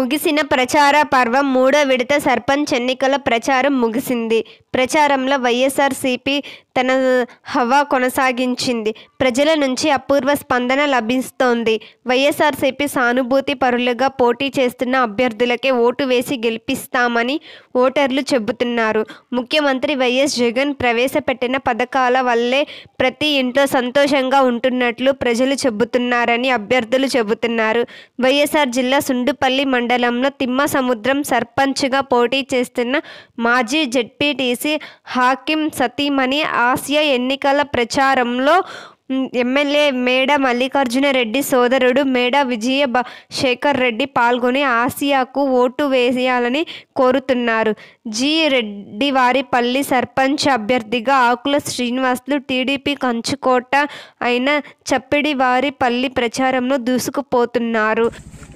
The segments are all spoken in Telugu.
ముగిసిన ప్రచార పర్వం మూడో విడత సర్పంచ్ ఎన్నికల ప్రచారం ముగిసింది ప్రచారంలో వైఎస్ఆర్సీపీ తన హవా కొనసాగించింది ప్రజల నుంచి అపూర్వ స్పందన లభిస్తోంది వైఎస్ఆర్సీపీ సానుభూతి పరులుగా పోటీ చేస్తున్న అభ్యర్థులకే ఓటు వేసి గెలిపిస్తామని ఓటర్లు చెబుతున్నారు ముఖ్యమంత్రి వైఎస్ జగన్ ప్రవేశపెట్టిన పథకాల వల్లే ప్రతి ఇంట్లో సంతోషంగా ఉంటున్నట్లు ప్రజలు చెబుతున్నారని అభ్యర్థులు చెబుతున్నారు వైఎస్ఆర్ జిల్లా సుండుపల్లి మండలంలో తిమ్మ సముద్రం సర్పంచ్గా పోటీ చేస్తున్న మాజీ జెడ్పీటీసీ హాకిం సతీమణి ఆసియా ఎన్నికల ప్రచారంలో మ్, ఎమ్మెల్యే మేడ మల్లికార్జున రెడ్డి సోదరుడు మేడ విజయ బ- శేఖర్ రెడ్డి పాల్గొని ఆసియాకు ఓటు వేయాలని కోరుతున్నారు జి రెడ్డి వారిపల్లి సర్పంచ్ అభ్యర్థిగా ఆకుల శ్రీనివాసులు టీడీపీ కంచుకోట అయిన చప్పిడి వారిపల్లి ప్రచారంలో దూసుకుపోతున్నారు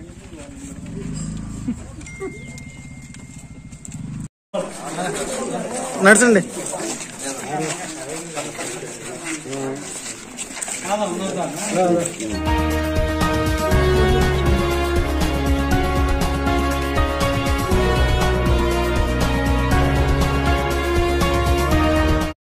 నడుచండి కాదా ఉన్నదా